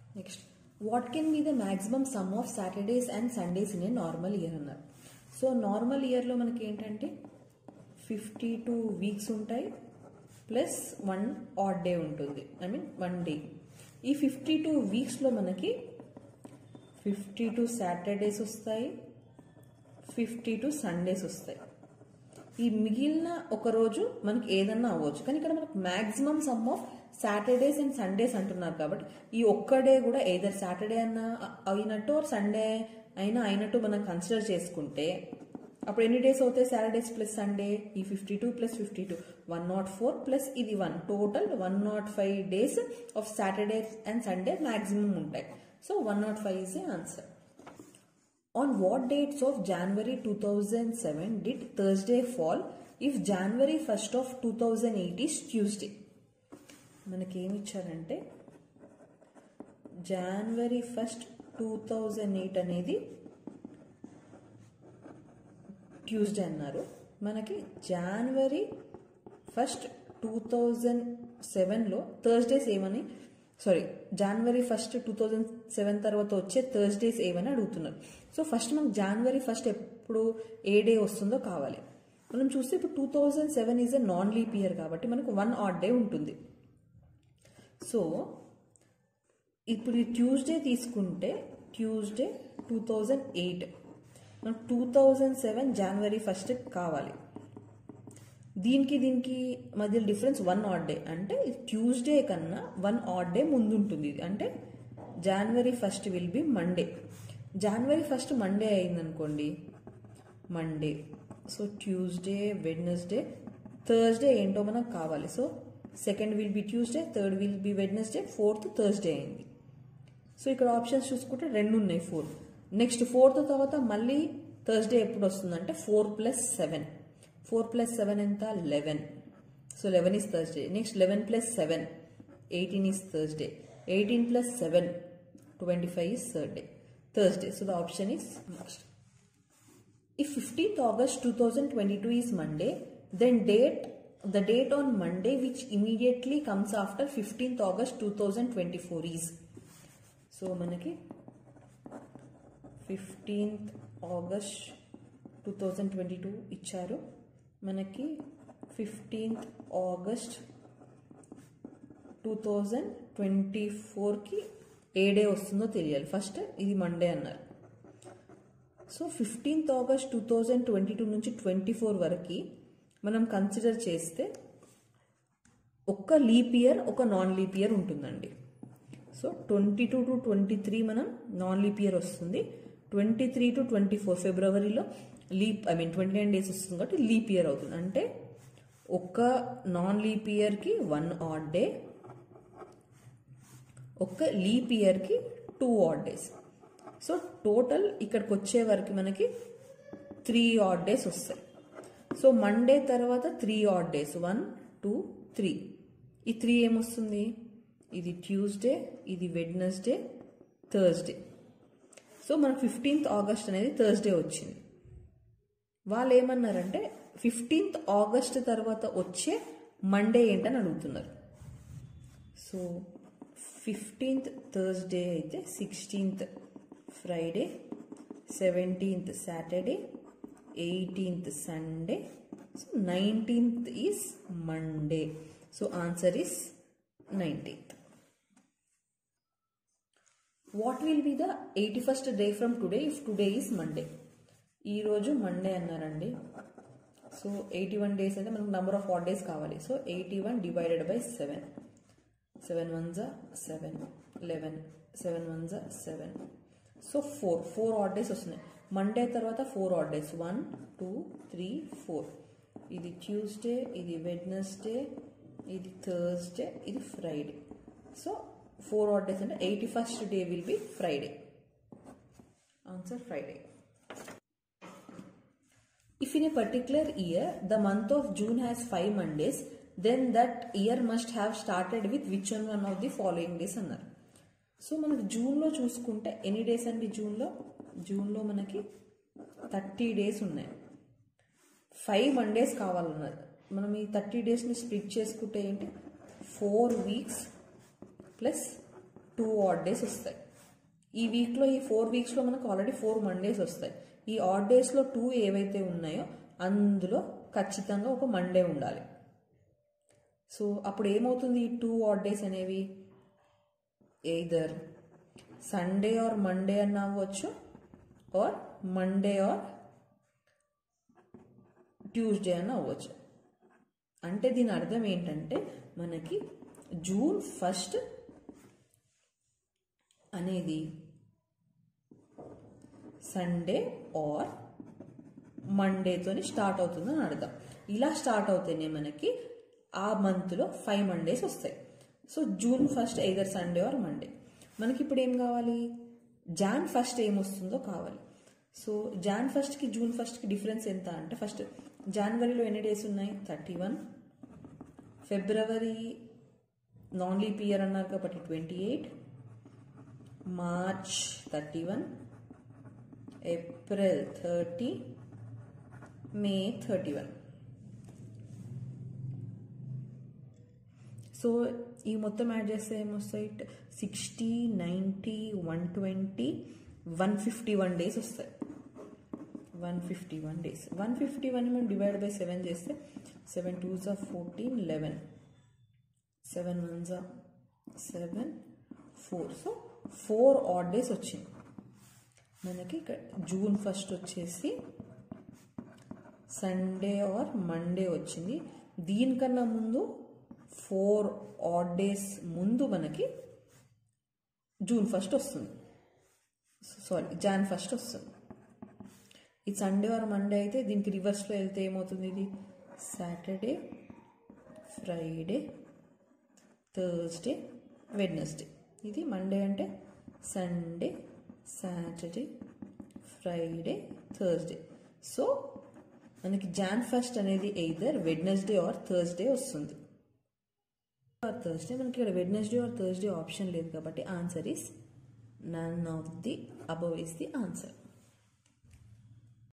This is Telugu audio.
Next what can be the maximum sum of Saturdays and Sundays in a normal year అన్నారు సో నార్మల్ ఇయర్లో మనకి ఏంటంటే ఫిఫ్టీ టూ వీక్స్ ఉంటాయి ప్లస్ వన్ ఆడ్ డే ఉంటుంది ఐ మీన్ వన్ డే ఈ ఫిఫ్టీ టూ వీక్స్లో మనకి ఫిఫ్టీ టూ సాటర్డేస్ వస్తాయి ఫిఫ్టీ టూ సండేస్ వస్తాయి ఈ మిగిలిన ఒక రోజు మనకి ఏదన్నా అవ్వచ్చు కానీ ఇక్కడ మనకు maximum sum of Saturdays and Sundays అంటున్నారు కాబట్టి ఈ ఒక్క డే కూడా ఏదర్ సాటర్డే అన్నా అయినట్టు ఆర్ సండే అయినా అయినట్టు మనం కన్సిడర్ చేసుకుంటే అప్పుడు ఎన్ని డేస్ అవుతాయి సాటర్డేస్ ప్లస్ సండే ఈ fifty two plus fifty two one nought four plus ఇది one total one nought five days of Saturday and Sunday maximum ఉంటాయి so one nought five is a answer On what dates of January 2007 did Thursday fall if January 1st of 2008 is Tuesday? మనకేమి ఇచ్చారంటే January first two thousand eight అనేది ట్యూస్డే అన్నారు మనకి జనవరి ఫస్ట్ టూ థౌజండ్ సెవెన్లో థర్స్డేస్ ఏమని sorry January first two thousand seven తర్వాత వచ్చే థర్స్డేస్ ఏమని అడుగుతున్నారు సో ఫస్ట్ మనకు జనవరి ఫస్ట్ ఎప్పుడు ఏ డే వస్తుందో కావాలి మనం చూస్తే ఇప్పుడు two thousand seven is a non leap year కాబట్టి మనకు వన్ ఆడ్ డే ఉంటుంది సో ఇప్పుడు ఈ ట్యూస్డే తీసుకుంటే ట్యూస్డే టూ థౌజండ్ ఎయిట్ మనకు two thousand seven January first కావాలి దీనికి దీనికి మధ్య డిఫరెన్స్ వన్ ఆడ్ డే అంటే ట్యూస్డే కన్నా వన్ ఆడ్ డే ముందు ఉంటుంది ఇది అంటే January first will be Monday January first Monday అయిందనుకోండి Monday so Tuesday Wednesday Thursday ఏంటో మనకు కావాలి so second will be Tuesday third will be Wednesday fourth Thursday అయింది సో ఇక్కడ ఆప్షన్స్ చూసుకుంటే రెండు ఉన్నాయి ఫోర్ నెక్స్ట్ ఫోర్త్ తర్వాత మళ్ళీ థర్స్డే ఎప్పుడు వస్తుందంటే four plus seven four plus seven ఎంత eleven so eleven is Thursday next eleven plus seven eighteen is Thursday eighteen plus seven twenty five is third Thursday so the option is next If 15th August 2022 is Monday, then date the date on Monday which immediately comes after 15th August 2024 is. So మనకి 15th August 2022 ఇచ్చారు మనకి 15th August 2024కి ఏ డే వస్తుందో తెలియాలి ఫస్ట్ ఇది మండే అన్నారు so fifteenth August two thousand twenty two నుంచి ట్వంటీ ఫోర్ వరకు మనం కన్సిడర్ చేస్తే ఒక్క లీప్ ఇయర్ ఒక నాన్ లీప్ ఇయర్ ఉంటుందండి so twenty two to twenty three మనం నాన్ లీప్ ఇయర్ వస్తుంది twenty three to twenty four ఫిబ్రవరిలో leap I mean twenty nine days వస్తుంది కాబట్టి లీప్ ఇయర్ అవుతుంది అంటే ఒక్క నాన్ లీప్ ఇయర్కి వన్ ఆడ్ డే ఒక్క లీప్ ఇయర్కి two odd days so total ఇక్కడికి వచ్చే వరకు మనకి త్రీ ఆడ్ డేస్ వస్తాయి సో మండే తర్వాత three odd days one two three ఈ త్రీ ఏమొస్తుంది ఇది ట్యూస్డే ఇది వెడ్నెస్డే థర్స్డే సో మనకు ఫిఫ్టీన్త్ ఆగస్ట్ అనేది థర్స్డే వచ్చింది వాళ్ళు ఏమన్నారంటే ఫిఫ్టీన్త్ ఆగస్ట్ తర్వాత వచ్చే మండే ఏంటని అడుగుతున్నారు సో ఫిఫ్టీన్త్ థర్స్డే అయితే sixteenth Friday seventeenth Saturday eighteenth Sunday so nineteenth is Monday so answer is nineteenth what will be the eighty first day from today if today is Monday ఈరోజు మండే అన్నారండి సో ఎయిటీ వన్ డేస్ అంటే మనకు నెంబర్ ఆఫ్ హాట్ డేస్ కావాలి so eighty one divided by seven seven one జా సెవెన్ లెవెన్ సెవెన్ వన్ జా seven so four four odd days వస్తున్నాయి మండే తర్వాత four odd days one two three four ఇది ట్యూస్డే ఇది వెడ్నెస్డే ఇది థర్స్డే ఇది Friday so four odd days అంటే eighty first day will be Friday answer Friday If in a particular year the month of June has five Mondays, then that year must have started with which one one of the following days అన్నారు సో మనకి జూన్లో చూసుకుంటే ఎన్ని డేస్ అండి జూన్లో జూన్లో మనకి థర్టీ డేస్ ఉన్నాయి ఫైవ్ మండేస్ కావాలన్నారు మనం ఈ థర్టీ డేస్ని స్ప్లిట్ చేసుకుంటే ఏంటి four weeks plus two odd days వస్తాయి ఈ వీక్లో ఈ ఫోర్ వీక్స్లో మనకు ఆల్రెడీ ఫోర్ మండేస్ వస్తాయి ఈ ఆడ్ డేస్లో టూ ఏవైతే ఉన్నాయో అందులో ఖచ్చితంగా ఒక మండే ఉండాలి సో అప్పుడు ఏమవుతుంది ఈ టూ ఆడ్ డేస్ అనేవి ఎయిదర్ సండే ఆర్ మండే అన్న అవ్వచ్చు ఆర్ మండే ఆర్ ట్యూస్డే అన్న అవ్వచ్చు అంటే దీని అర్థం ఏంటంటే మనకి జూన్ ఫస్ట్ అనేది సండే ఆర్ మండేతోని స్టార్ట్ అవుతుందని అర్థం ఇలా స్టార్ట్ అవుతేనే మనకి ఆ మంత్లో ఫైవ్ మండేస్ వస్తాయి so June first either Sunday or Monday మనకి ఇప్పుడు ఏం కావాలి జాన్ ఫస్ట్ ఏమొస్తుందో కావాలి సో జాన్ ఫస్ట్కి జూన్ ఫస్ట్కి డిఫరెన్స్ ఎంత అంటే ఫస్ట్ జనవరిలో ఎన్ని డేస్ ఉన్నాయి thirty one February non leap year అన్నారు కాబట్టి twenty eight March thirty one April thirty May thirty one so ఈ మొత్తం యాడ్ చేస్తే ఏమొస్తాయి sixty ninety one twenty one fifty one days వస్తాయి one fifty one days one fifty one మనం డివైడ్ బై సెవెన్ చేస్తే సెవెన్ టూ జా ఫోర్టీన్ లెవెన్ సెవెన్ వన్ జా seven four so four odd days వచ్చింది మనకి ఇక్కడ జూన్ ఫస్ట్ వచ్చేసి సండే ఆర్ మండే వచ్చింది దీనికన్నా ముందు ఫోర్ ఆడ్ డేస్ ముందు మనకి జూన్ ఫస్ట్ వస్తుంది సారీ జాన్ ఫస్ట్ వస్తుంది ఇది సండే ఆర్ మండే అయితే దీనికి రివర్స్లో వెళ్తే ఏమవుతుంది ఇది సాటర్డే ఫ్రైడే థర్స్డే వెడ్నెస్డే ఇది మండే అంటే Sunday Saturday Friday Thursday so మనకి జాన్ ఫస్ట్ అనేది ఎయిదర్ వెడ్నెస్డే ఆర్ థర్స్డే వస్తుంది ఆర్ థర్స్డే మనకి ఇక్కడ వెడ్నెస్డే ఆర్ థర్స్డే ఆప్షన్ లేదు కాబట్టి answer is none of the above is the answer